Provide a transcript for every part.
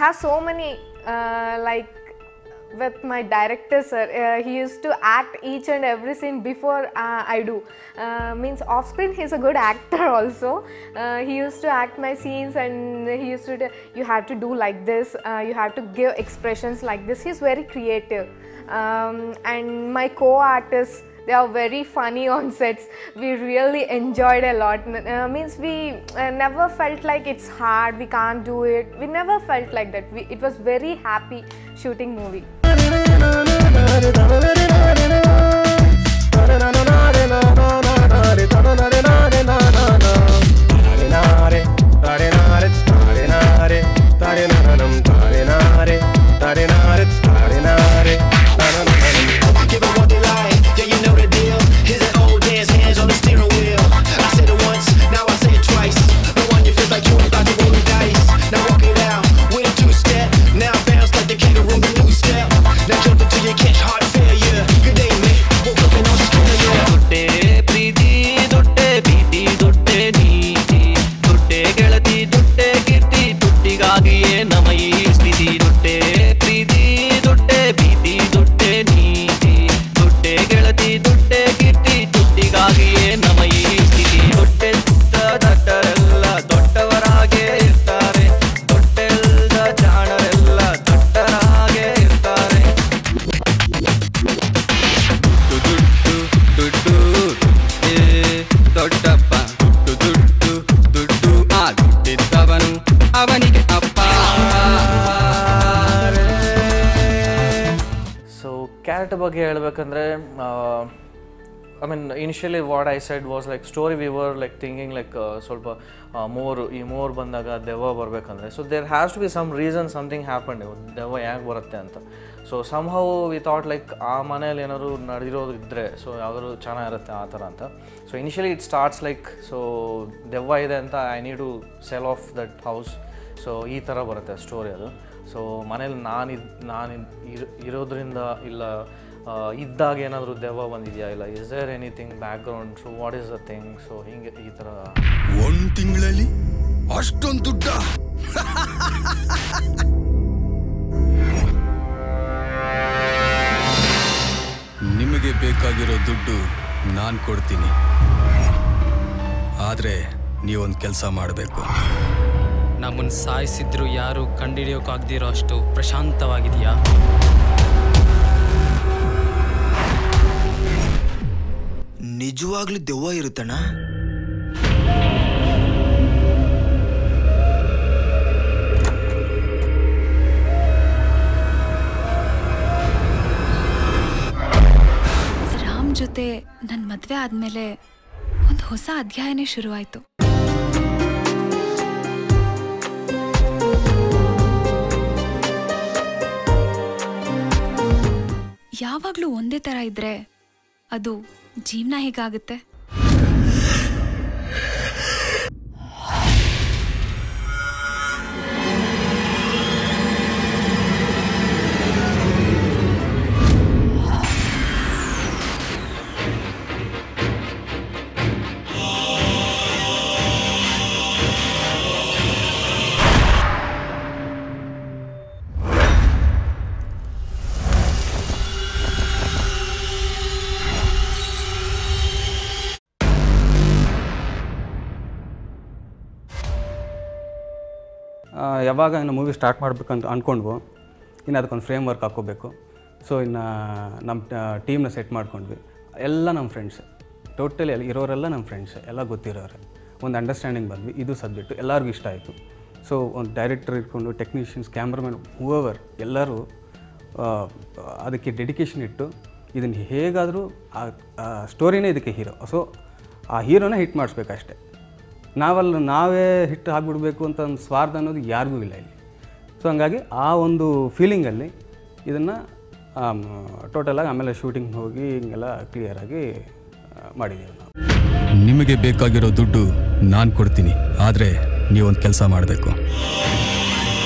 have so many uh, like with my director sir uh, he used to act each and every scene before uh, i do uh, means off screen he's a good actor also uh, he used to act my scenes and he used to tell, you have to do like this uh, you have to give expressions like this he's very creative um, and my co-artists they are very funny on sets we really enjoyed a lot N- uh, means we uh, never felt like it's hard we can't do it we never felt like that we, it was very happy shooting movie Give it what they like, yeah, you know the deal. Here's an old dance, hands on the steering wheel. I said it once, now I say it twice. The one you feel like you about to roll the dice. Now walk it out with a two step. Now bounce like the kangaroo, the new step. Now jump until you catch heart failure. Good day, mate. Woke up in Australia. ದುಡ್ಡೇ ಪ್ರೀತಿ ದುಡ್ಡೇ ಭೀತಿ ದುಡ್ಡೇ ನೀತಿ ದುಡ್ಡೇ ಗೆಳತಿ ದುಡ್ಡೇ ಕೀರ್ತಿ ದುಡ್ಡಿಗಾಗಿಯೇ ನಮ ಈ ಸ್ಥಿತಿ ದುಡ್ಡೇ ಪ್ರೀತಿ ದುಡ್ಡೇ ಭೀತಿ ದುಡ್ಡೇ ನೀತಿ ದುಡ್ಡೇ ಗೆಳತಿ ದುಡ್ಡೇ ಕೀರ್ತಿ ದುಡ್ಡಿಗಾಗಿಯೇ ನಮ ಈ ಸ್ಥಿತಿ ದುಡ್ಡೆದ್ದ ದಟ್ಟರೆಲ್ಲ ದೊಡ್ಡವರಾಗೇ ಇರ್ತಾರೆ ದೊಡ್ಡೆಲ್ದ ಜಾಣರೆಲ್ಲ ದೊಡ್ಡರಾಗೇ ಇರ್ತಾರೆ ದುಡ್ಡು ದುಡ್ಡು ದುಡ್ಡು ಏ ದೊಡ್ಡಪ್ಪ ದುಡ್ಡು ದುಡ್ಡು ದುಡ್ಡು ಆ ದುಡ್ಡಿದ್ದವನು ಅವನಿಗೆ ಅಪ್ಪ ಸೊ ಕ್ಯಾರೆಕ್ಟರ್ ಬಗ್ಗೆ ಹೇಳ್ಬೇಕಂದ್ರೆ I mean initially what I side was like story we were like thinking like ಸ್ವಲ್ಪ ಮೋರ್ ಈ ಮೋರ್ ಬಂದಾಗ ದೆವ್ವ ಬರಬೇಕಂದ್ರೆ so there has to be some reason something happened ದೆವ್ವ ಯಾಕೆ ಬರುತ್ತೆ ಅಂತ so somehow we thought like ಆ ಮನೇಲಿ ಏನಾದ್ರು ನಡೆದಿರೋದು ಇದ್ದರೆ ಸೊ ಯಾವ್ದಾದ್ರು ಚೆನ್ನಾಗಿರುತ್ತೆ ಆ ಥರ ಅಂತ so initially it starts like so ದೆವ್ವ ಇದೆ ಅಂತ I need to sell off that house so ಈ ಥರ ಬರುತ್ತೆ ಸ್ಟೋರಿ ಅದು ಸೊ ಮನೇಲಿ ನಾನಿದ್ ನಾನು ಇರ್ ಇರೋದ್ರಿಂದ ಇಲ್ಲ ಆ, ಇದ್ದಾಗ ಏನಾದರೂ ದೆವ್ವ ಬಂದಿದೆಯಾ ಇಲ್ಲ is there anything background so what is the thing so ಹಿಂಗೆ ಈ ಥರ ಒಂದ್ ತಿಂಗಳಲ್ಲಿ ಅಷ್ಟೊಂದು ದುಡ್ಡ ನಿಮಗೆ ಬೇಕಾಗಿರೋ ದುಡ್ಡು ನಾನು ಕೊಡ್ತೀನಿ ಆದ್ರೆ ನೀವೊಂದು ಕೆಲಸ ಮಾಡಬೇಕು ನಮ್ಮನ್ನು ಸಾಯಿಸಿದ್ರು ಯಾರು ಕಂಡಿಡಿಯೋಕ್ಕಾಗ್ದಿರೋ ಅಷ್ಟು ಪ್ರಶಾಂತವಾಗಿದೆಯಾ ನಿಜವಾಗ್ಲೂ ದೆವ್ವ ಇರುತ್ತಣ್ಣ ರಾಮ್ ಜೊತೆ ನನ್ನ ಮದ್ವೆ ಆದ್ಮೇಲೆ ಒಂದು ಹೊಸ ಅಧ್ಯಾಯನೇ ಶುರುವಾಯ್ತು ಯಾವಾಗ್ಲೂ ಒಂದೇ ತರ ಇದ್ರೆ ಅದು ಜೀವನ ಹೇಗಾಗುತ್ತೆ ಆ, ಯಾವಾಗ ಇನ್ನು ಮೂವಿ ಸ್ಟಾರ್ಟ್ ಮಾಡ್ಬೇಕಂತ ಅಂದ್ಕೊಂಡ್ವು ಇನ್ನು ಅದಕ್ಕೊಂದು ಫ್ರೇಮ್ ವರ್ಕ್ ಹಾಕ್ಕೋಬೇಕು ಸೊ ಇನ್ನು ನಮ್ಮ ಟೀಮ್ನ ಸೆಟ್ ಮಾಡ್ಕೊಂಡ್ವಿ ಎಲ್ಲ ನಮ್ಮ ಫ್ರೆಂಡ್ಸ್ ಟೋಟಲಿ ಅಲ್ಲಿ ಇರೋರೆಲ್ಲ ನಮ್ಮ ಫ್ರೆಂಡ್ಸ್ ಎಲ್ಲ ಗೊತ್ತಿರೋರೆ ಒಂದು ಅಂಡರ್ಸ್ಟ್ಯಾಂಡಿಂಗ್ ಬಂದ್ವಿ ಇದು ಸಬ್ಜೆಕ್ಟು ಎಲ್ಲರಿಗೂ ಇಷ್ಟ ಆಯಿತು ಸೊ ಒಂದು ಡೈರೆಕ್ಟರ್ ಇಟ್ಕೊಂಡು ಟೆಕ್ನಿಷಿಯನ್ಸ್ ಕ್ಯಾಮ್ರಾಮನ್ ಹೂವರ್ ಎಲ್ಲರೂ ಆ, ಅದಕ್ಕೆ ಡೆಡಿಕೇಶನ್ ಇಟ್ಟು ಇದನ್ನು ಹೇಗಾದರೂ ಆ ಸ್ಟೋರಿನೇ ಇದಕ್ಕೆ ಹೀರೋ ಸೊ ಆ ಹೀರೋನ ಹಿಟ್ ಮಾಡಿಸ್ಬೇಕಷ್ಟೆ ನಾವಲ್ಲ ನಾವೇ ಹಿಟ್ ಆಗಿಬಿಡ್ಬೇಕು ಅಂತ ಒಂದು ಸ್ವಾರ್ಥ ಅನ್ನೋದು ಯಾರಿಗೂ ಇಲ್ಲ ಇಲ್ಲಿ ಸೊ ಹಂಗಾಗಿ ಆ ಒಂದು ಫೀಲಿಂಗಲ್ಲಿ ಇದನ್ನು ಟೋಟಲಾಗಿ ಆಮೇಲೆ ಶೂಟಿಂಗ್ ಹೋಗಿ ಹಿಂಗೆಲ್ಲ ಕ್ಲಿಯರಾಗಿ ಮಾಡಿದ್ದೀವಿ ನಾವು ನಿಮಗೆ ಬೇಕಾಗಿರೋ ದುಡ್ಡು ನಾನು ಕೊಡ್ತೀನಿ ಆದರೆ ನೀವೊಂದು ಕೆಲಸ ಮಾಡಬೇಕು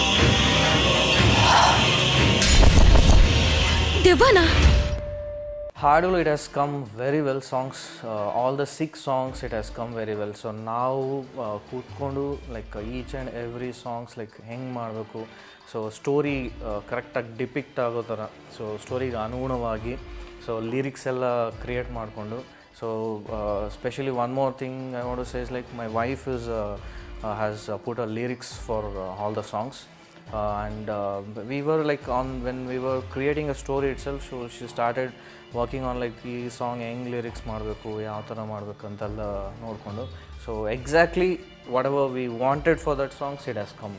ದೆವ್ವನಾ ಹಾಡುಗಳು it has come very well songs all the six songs it has come very well so ನಾವು ಆ, ಕೂತ್ಕೊಂಡು like each and every songs like ಹೆಂಗೆ ಮಾಡಬೇಕು ಸೊ ಸ್ಟೋರಿ ಕರೆಕ್ಟಾಗಿ ಡಿಪಿಕ್ಟ್ ಆಗೋ ಥರ ಸೊ ಸ್ಟೋರಿಗೆ ಅನುಗುಣವಾಗಿ ಸೊ ಲಿರಿಕ್ಸ್ ಎಲ್ಲ ಕ್ರಿಯೇಟ್ ಮಾಡಿಕೊಂಡು so specially one more thing I want to says like my wife is has put a lyrics for all the songs and uh, we were like on when we were creating a story itself so she started working on like ಈ song ಹೆಂಗೆ lyrics ಮಾಡಬೇಕು ಯಾವ ಥರ ಮಾಡಬೇಕು ಅಂತೆಲ್ಲ ನೋಡಿಕೊಂಡು so exactly whatever we wanted for that songs it has come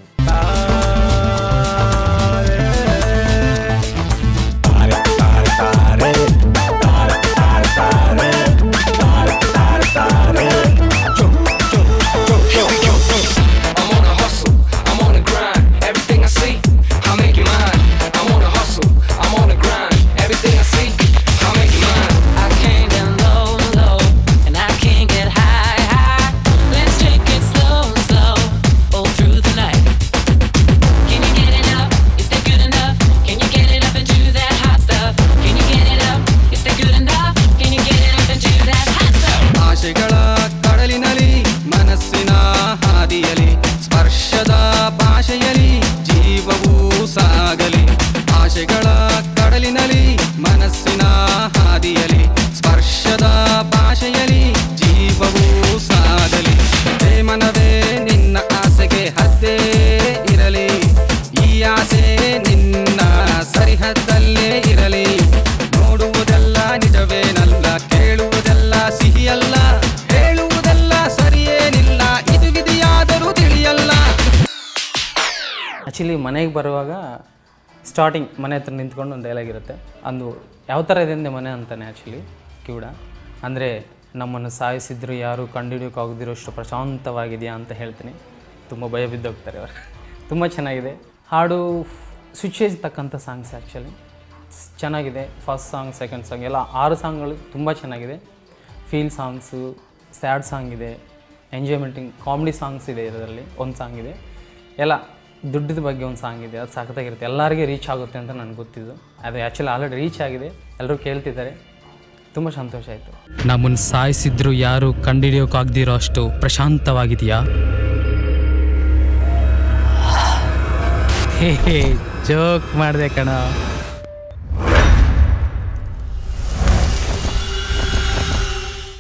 Here we go. I'm on a hustle, I'm on a grind. Everything I see, I make it mine. I'm on a hustle, I'm on a grind. Everything I see, I make it mine. I can't get low, low, and I can't get high, high. Let's take it slow, slow, all through the night. Can you get it up? Is that good enough? Can you get it up and do that hot stuff? Can you get it up? Is that good enough? Can you get it up and do that hot stuff? ಆಶೆಗಳ ಕಡಲಿನಲಿ ಮನಸ್ಸಿನ ಹಾದಿಯಲಿ ಸ್ಪರ್ಶದ ಭಾಷೆಯಲಿ ಜೀವವೂ ಸಾಗಲಿ ಆಶೆಗಳ ಕಡಲಿನಲಿ ಮನಸ್ಸಿನ ಹಾದಿಯಲಿ ಸ್ಪರ್ಶದ ಭಾಷೆಯಲಿ ಜೀವವೂ ಸಾಗಲಿ ಪ್ರೇಮನವೇ ನಿನ್ನ ಆಸೆಗೆ ಹದ್ದೇ ಇರಲಿ ಈ ಆಸೆ ನಿನ್ನ ಸರಿಹದ್ದಲ್ಲೇ ಇರಲಿ ನೋಡುವುದೆಲ್ಲ ನಿಜವೇನಲ್ಲ ಕೇಳುವುದೆಲ್ಲ ಸಿಹಿಯಲ್ಲ ಹೇಳುವುದೆಲ್ಲ ಸರಿಯೇನಿಲ್ಲ ಇದು ವಿಧಿಯಾದರೂ ತಿಳಿಯಲ್ಲ ಆ್ಯಕ್ಚುಲಿ ಮನೆಗೆ ಬರುವಾಗ ಸ್ಟಾರ್ಟಿಂಗ್ ಮನೆ ಹತ್ರ ನಿಂತ್ಕೊಂಡು ಒಂದು ಡೈಲಾಗ್ ಇರುತ್ತೆ ಅಂದು ಯಾವ ಥರ ಇದೆ ಅಂದರೆ ಮನೆ ಅಂತಾನೆ ಆ್ಯಕ್ಚುಲಿ ಕಿವುಡ ಅಂದರೆ ನಮ್ಮನ್ನು ಸಾಯಿಸಿದ್ರು ಯಾರು ಕಂಡುಹಿಡಿಯೋಕ್ಕಾಗದಿರೋಷ್ಟು ಪ್ರಶಾಂತವಾಗಿದೆಯಾ ಅಂತ ಹೇಳ್ತೀನಿ ತುಂಬ ಭಯ ಬಿದ್ದೋಗ್ತಾರೆ ಅವರು ತುಂಬ ಚೆನ್ನಾಗಿದೆ ಹಾಡು ಸ್ವಿಚೇಜ್ ತಕ್ಕಂಥ ಸಾಂಗ್ಸ್ ಆ್ಯಕ್ಚುಲಿ ಚೆನ್ನಾಗಿದೆ ಫಸ್ಟ್ ಸಾಂಗ್ ಸೆಕೆಂಡ್ ಸಾಂಗ್ ಎಲ್ಲ ಆರು ಸಾಂಗ್ಗಳು ತುಂಬ ಚೆನ್ನಾಗಿದೆ ಫೀಲ್ ಸಾಂಗ್ಸು ಸ್ಯಾಡ್ ಸಾಂಗ್ ಇದೆ ಎಂಜಾಯ್ಮೆಂಟಿಂಗ್ ಕಾಮಿಡಿ ಸಾಂಗ್ಸ್ ಇದೆ ಇದರಲ್ಲಿ ಒಂದು ಸಾಂಗ್ ಇದೆ ಎಲ್ಲ ದುಡ್ಡದ ಬಗ್ಗೆ ಒಂದು ಸಾಂಗ್ ಇದೆ ಅದು ಸಖತ್ತಾಗಿರುತ್ತೆ ಎಲ್ಲರಿಗೆ ರೀಚ್ ಆಗುತ್ತೆ ಅಂತ ನನಗೆ ಗೊತ್ತಿದ್ದು ಅದು ಆ್ಯಕ್ಚುಲಿ ಆಲ್ರೆಡಿ ರೀಚ್ ಆಗಿದೆ ಎಲ್ಲರೂ ಕೇಳ್ತಿದ್ದಾರೆ ತುಂಬ ಸಂತೋಷ ಆಯಿತು ನಮ್ಮನ್ನು ಸಾಯಿಸಿದ್ರು ಯಾರು ಕಂಡಿಡಿಯೋಕ್ಕಾಗ್ದಿರೋ ಅಷ್ಟು ಪ್ರಶಾಂತವಾಗಿದೆಯಾ ಹೇ ಜೋಕ್ ಮಾಡಿದೆ ಕಣ